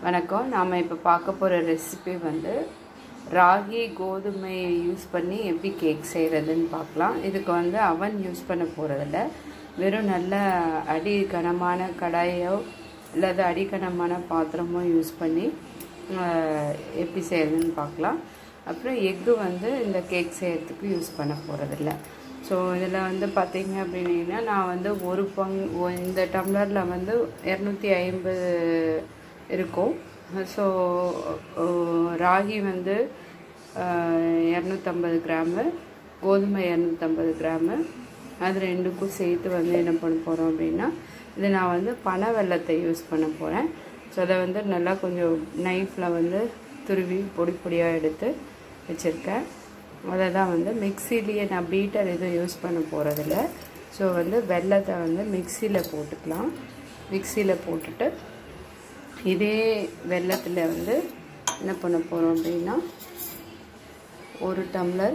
வணக்கம் நாம் இப்போ பார்க்க போகிற ரெசிபி வந்து ராகி கோதுமையை யூஸ் பண்ணி எப்படி கேக் செய்கிறதுன்னு பார்க்கலாம் இதுக்கு வந்து அவன் யூஸ் பண்ண போகிறதில்ல வெறும் நல்ல அடி கனமான கடாயோ இல்லாத அடி கனமான பாத்திரமோ யூஸ் பண்ணி ஆஹ், எப்படி செய்கிறதுன்னு பார்க்கலாம் அப்புறம் எக்கு வந்து இந்த கேக் செய்கிறதுக்கு யூஸ் பண்ண போகிறதில்ல ஸோ இதில் வந்து பார்த்தீங்க அப்படின்னா நான் வந்து ஒரு பங் ஒ- இந்த டம்ளரில் வந்து இரநூத்தி ஐம்பது இருக்கும் ஸோ ராகி வந்து இரநூத்தம்பது கிராமு கோதுமை இரநூத்தம்பது கிராமு அது ரெண்டுக்கும் சேர்த்து வந்து என்ன பண்ண போகிறோம் அப்படின்னா இது நான் வந்து பனை வெல்லத்தை யூஸ் பண்ண போகிறேன் ஸோ அதை வந்து நல்லா கொஞ்சம் நைஃப்பில் வந்து துருவி பொடி பொடியாக எடுத்து வச்சுருக்கேன் அதை தான் வந்து மிக்சிலேயே நான் பீட்டர் எதுவும் யூஸ் பண்ண போகிறதில்ல ஸோ வந்து வெல்லத்தை வந்து மிக்சியில் போட்டுக்கலாம் மிக்சியில் போட்டுட்டு இதே வெல்லத்தில் வந்து என்ன பண்ண போகிறோம் அப்படின்னா ஒரு tumbler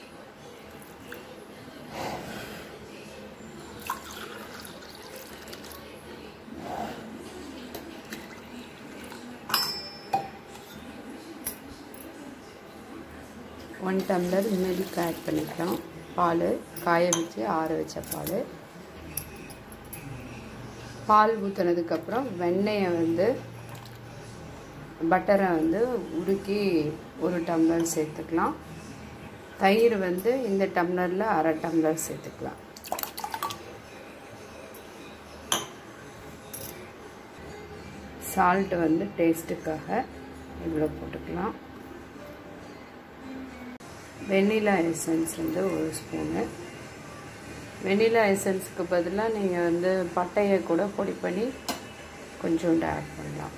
one tumbler milk add பண்ணிக்கலாம் பால் காய வச்சு ஆற வச்ச பால் பால் ஊற்றுனதுக்கப்புறம் வெண்ணெயை வந்து பட்டரை வந்து உருக்கி ஒரு டம்ளர் சேர்த்துக்கலாம் தயிர் வந்து இந்த டம்ளரில் அரை டம்ளர் சேர்த்துக்கலாம் சால்ட் வந்து டேஸ்ட்டுக்காக இவ்வளோ போட்டுக்கலாம் வெண்ணிலா எசன்ஸ் வந்து ஒரு ஸ்பூனு வெண்ணிலா எசன்ஸுக்கு பதிலாக நீங்கள் வந்து பட்டையை கூட பொடி பண்ணி கொஞ்சோண்டு ஆட் பண்ணலாம்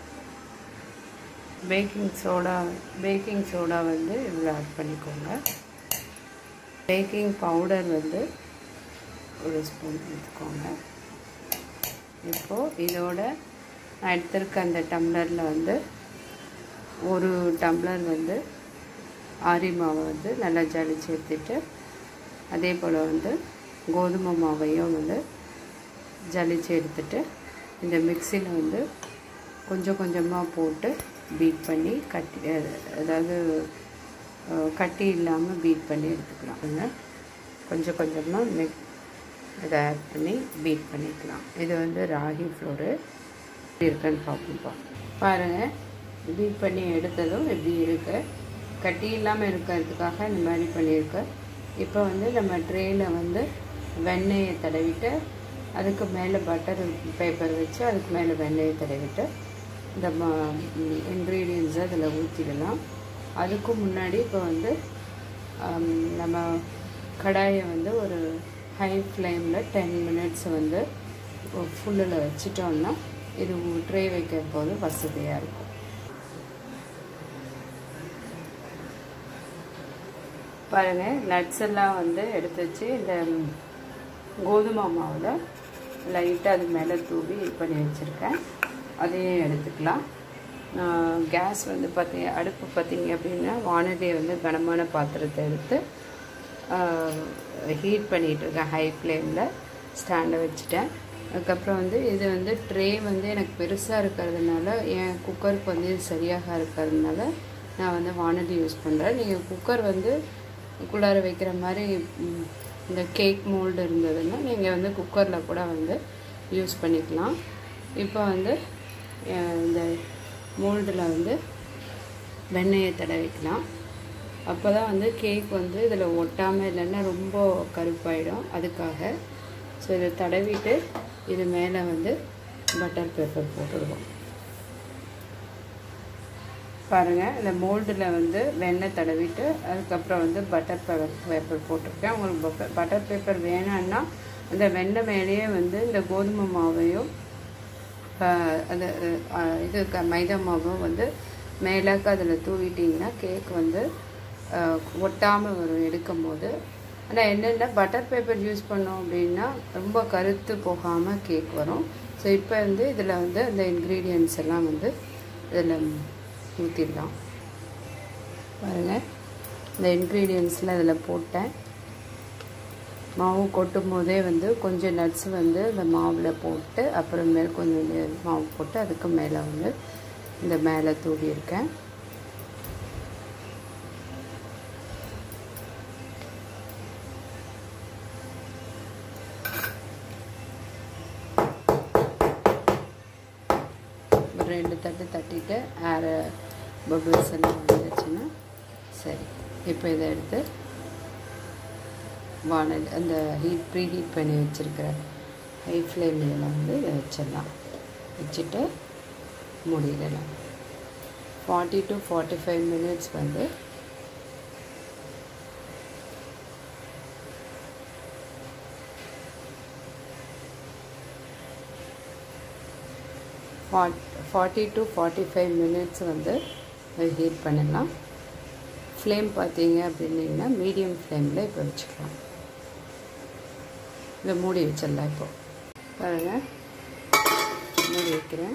பேக்கிங் சோடா பேக்கிங் சோடா வந்து இவ்வளோ ஆட் பண்ணிக்கோங்க பேக்கிங் பவுடர் வந்து ஒரு ஸ்பூன் எடுத்துக்கோங்க இப்போது இதோட நான் எடுத்திருக்க அந்த டம்ளரில் வந்து ஒரு டம்ளர் வந்து ஆரி மாவை வந்து நல்லா ஜலிச்சு எடுத்துட்டு அதே போல் வந்து கோதுமை மாவையும் வந்து ஜலிச்சு எடுத்துட்டு இந்த மிக்சியில் வந்து கொஞ்சம் கொஞ்சமாக போட்டு பீட் பண்ணி கட்டி அஹ் அதாவது அஹ் கட்டி இல்லாமல் பீட் பண்ணி எடுத்துக்கலாம் அதுங்க கொஞ்சம் கொஞ்சமாக மிக் இதை ஆட் பண்ணி பீட் பண்ணிக்கலாம் இது வந்து ராகி ஃப்ளோரு எப்படி இருக்குன்னு பார்ப்போம்ப்பா பாருங்கள் பீட் பண்ணி எடுத்ததும் எப்படி இருக்கு கட்டி இல்லாமல் இருக்கிறதுக்காக இந்த மாதிரி பண்ணியிருக்கேன் இப்போ வந்து நம்ம ட்ரேயில் வந்து வெண்ணெயை தடவிட்டு அதுக்கு மேலே பட்டர் பேப்பர் வச்சு அதுக்கு மேலே வெண்ணெயை தடவிட்டு இந்த இன்க்ரீடியன்ஸை அதில் ஊற்றிடலாம் அதுக்கு முன்னாடி இப்போ வந்து ஆம், நம்ம கடாயை வந்து ஒரு ஹை ஃப்ளேமில் டென் மினிட்ஸ் வந்து ஃபுல்லில் வச்சிட்டோம்னா இது ட்ரே வைக்கிற போது வசதியாக இருக்கும் பாருங்கள் நட்ஸ் எல்லாம் வந்து எடுத்து வச்சு இந்த கோதுமை மாவில் லைட்டாக அது மேலே தூவி இது பண்ணி வச்சுருக்கேன் அதையும் எடுத்துக்கலாம் கேஸ் வந்து பார்த்தீங்க அடுப்பு பார்த்தீங்க அப்படின்னா வானதியை வந்து கனமான பாத்திரத்தை எடுத்து ஹீட் பண்ணிகிட்டு இருக்கேன் ஹை ஃப்ளேமில் ஸ்டாண்டை வச்சுட்டேன் அதுக்கப்புறம் வந்து இது வந்து ட்ரே வந்து எனக்கு பெருசாக இருக்கிறதுனால என் குக்கருக்கு வந்து இது சரியாக இருக்கிறதுனால நான் வந்து வானதி யூஸ் பண்ணுறேன் நீங்கள் குக்கர் வந்து குள்ளார வைக்கிற மாதிரி ம், இந்த கேக் மோல்டு இருந்ததுன்னா நீங்கள் வந்து குக்கரில் கூட வந்து யூஸ் பண்ணிக்கலாம் இப்போ வந்து அஹ், இந்த மோல்டில் வந்து வெண்ணெயை தடவிக்கலாம் அப்போ தான் வந்து கேக் வந்து இதில் ஒட்டாமல் இல்லைன்னா ரொம்ப கருப்பாயிடும் அதுக்காக ஸோ இதை தடவிட்டு இது மேலே வந்து பட்டர் பேப்பர் போட்டுடுவோம் பாருங்கள் இந்த மோல்டில் வந்து வெண்ணெய் தடவிட்டு அதுக்கப்புறம் வந்து பட்டர் பேப்பர் போட்டிருக்கேன் உங்களுக்கு பட்டர் பேப்பர் வேணான்னா அந்த வெண்ணெய் மேலேயே வந்து இந்த கோதுமை மாவையும் ஆஹ், அந்த ஆஹ், இது க மைதா மாவும் வந்து மேலாக்க அதில் தூவிட்டிங்கன்னா கேக் வந்து ஒட்டாமல் வரும் எடுக்கும் போது ஆனால் என்னென்ன பட்டர் பேப்பர் யூஸ் பண்ணோம் அப்படின்னா ரொம்ப கருத்து போகாமல் கேக் வரும் ஸோ இப்போ வந்து இதில் வந்து அந்த இன்க்ரீடியன்ட்ஸ் எல்லாம் வந்து இதில் ஊற்றிடலாம் பாருங்கள் இந்த இன்க்ரீடியன்ட்ஸில் அதில் போட்டேன் மாவு கொட்டும் போதே வந்து கொஞ்சம் நட்ஸ் வந்து அந்த மாவில் போட்டு அப்புறமேல் கொஞ்சம் நெ- மாவு போட்டு அதுக்கு மேலே வந்து இந்த மேலே தூவியிருக்கேன் ஒரு ரெண்டு தட்டு தட்டிட்டு ஏர் பபிள்ஸ் எல்லாம் வந்துச்சுன்னா சரி இப்போ இதை எடுத்து வானல் அந்த ஹீட் ப்ரீ ஹீட் பண்ணி வச்சுருக்கிற ஹை ஃப்ளேமில் வந்து இதை வச்சிடலாம் வச்சுட்டு மூடிடலாம் forty to forty five minutes வந்து ஃபார்ட் forty to forty five minutes வந்து ஹீட் பண்ணிடலாம் ஃப்ளேம் பார்த்தீங்க அப்படின்னீங்கன்னா மீடியம் ஃப்ளேமில் இப்போ வச்சுக்கலாம் இதை மூடி வச்சிடலாம் இப்போ பாருங்கள் மூடி வைக்கிறேன்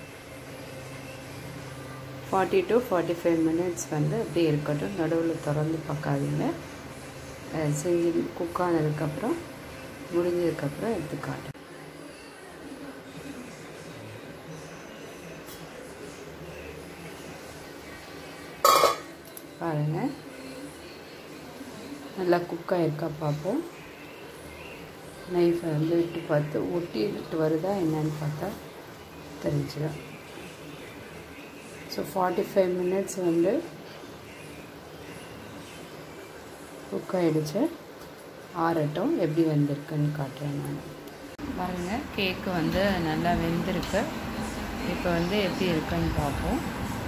forty to forty five minutes வந்து அப்படியே இருக்கட்டும் நடுவில் திறந்து பார்க்காதீங்க செஞ்சு குக் ஆனதுக்கப்புறம் முடிஞ்சதுக்கப்புறம் எடுத்து காட்டுறேன் பாருங்கள் நல்லா குக் ஆகிருக்கா பார்ப்போம் நைஃபை வந்து விட்டு பார்த்து ஒட்டிட்டு வருதா என்னன்னு பார்த்தா தெரிஞ்சிடும் ஸோ ஃபார்ட்டி ஃபைவ் மினிட்ஸ் வந்து குக் ஆகிடுச்சு ஆறட்டும் எப்படி வந்திருக்குன்னு காட்டுறேன் நான் பாருங்கள் கேக்கு வந்து நல்லா வெந்திருக்கு இப்போ வந்து எப்படி இருக்குன்னு பார்ப்போம்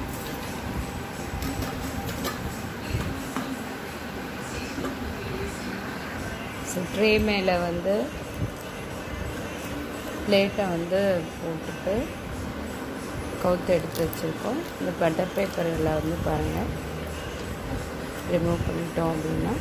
ஸோ ட்ரே மேலே வந்து பிளேட்டை வந்து போட்டுட்டு கவுத்து எடுத்து வச்சுருக்கோம் இந்த பட்டர் பேப்பரில் வந்து பாருங்கள் ரிமூவ் பண்ணிட்டோம் அப்படின்னா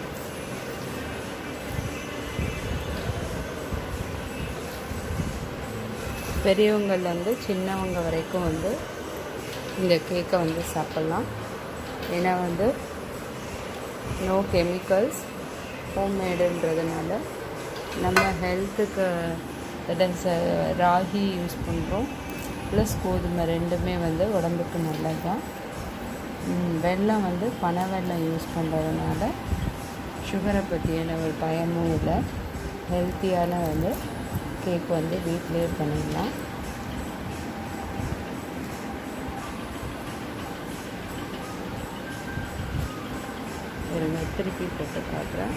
பெரியவங்கள்லேருந்து சின்னவங்க வரைக்கும் வந்து இந்த கேக்கை வந்து சாப்பிட்லாம் ஏன்னா வந்து நோ கெமிக்கல்ஸ் ஹோம்மேடுன்றதுனால நம்ம ஹெல்த்துக்கு தடன்ஸ் ராகி யூஸ் பண்ணுறோம் ப்ளஸ் கோதுமை ரெண்டுமே வந்து உடம்புக்கு நல்லது தான் வெல்லம் வந்து பனை வெல்லம் யூஸ் பண்ணுறதுனால சுகரை பற்றியான ஒரு பயமும் இல்லை ஹெல்த்தியான வந்து கேக் வந்து வீட்டிலே பண்ணிடலாம் இருங்க திருப்பி போட்டு காட்டுறேன்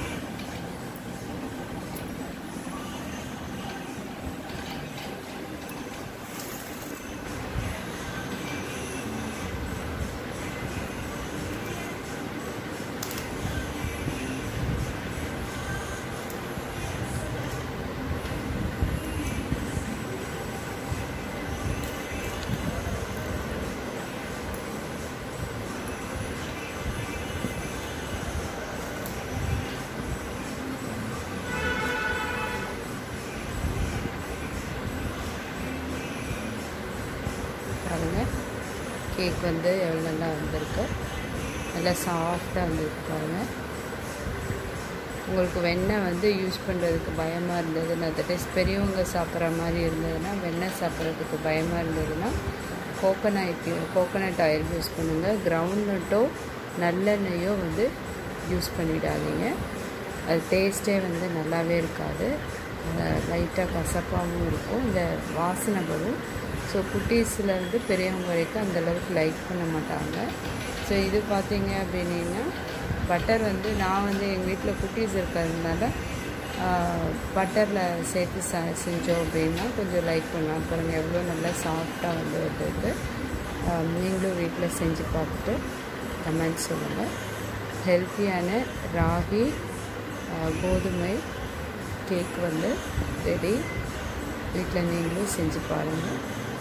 பாருங்கள் கேக் வந்து எவ்வளோ நல்லா வந்திருக்கு நல்லா சாஃப்டாக வந்திருக்கு பாருங்கள் உங்களுக்கு வெண்ணெய் வந்து யூஸ் பண்ணுறதுக்கு பயமாக இருந்ததுன்னா தட் பெரியவங்க சாப்பிட்ற மாதிரி இருந்ததுன்னா வெண்ணெய் சாப்பிட்றதுக்கு பயமாக இருந்ததுன்னா கோகோனட் கோகோனட் ஆயில் யூஸ் பண்ணுங்கள் கிரவுண்ட்நட்டோ நல்லெண்ணெயோ வந்து யூஸ் பண்ணிடாதீங்க அது டேஸ்ட்டே வந்து நல்லாவே இருக்காது லைட்டாக கசப்பாகவும் இருக்கும் இந்த வாசனை வரும் ஸோ குட்டீஸ்லேருந்து பெரியவங்க வரைக்கும் அந்தளவுக்கு லைக் பண்ண மாட்டாங்க ஸோ இது பார்த்தீங்க அப்படின்னா பட்டர் வந்து நான் வந்து எங்கள் வீட்டில் குட்டீஸ் இருக்கிறதுனால பட்டரில் சேர்த்து ச செஞ்சோம் அப்படின்னா கொஞ்சம் லைக் பண்ணுவேன் பாருங்கள் எவ்வளோ நல்லா சாஃப்டாக வந்து வருது நீங்களும் வீட்டில் செஞ்சு பார்த்துட்டு கமெண்ட் சொல்லுங்கள் ஹெல்த்தியான ராகி கோதுமை கேக் வந்து ரெடி வீட்டில் நீங்களும் செஞ்சு பாருங்கள்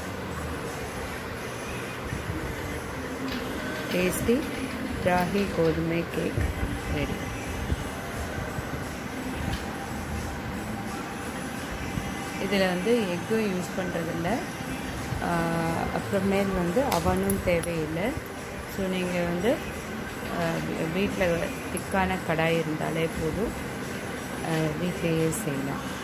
டேஸ்டி ராகி கோதுமை கேக் ரெடி இதில் வந்து எக்கும் யூஸ் பண்ணுறதில்ல அப்புறமேல் வந்து அவனும் தேவையில்லை ஸோ நீங்கள் வந்து வீட்டில் திக்கான கடாய் இருந்தாலே போதும் வீட்டிலேயே செய்யலாம்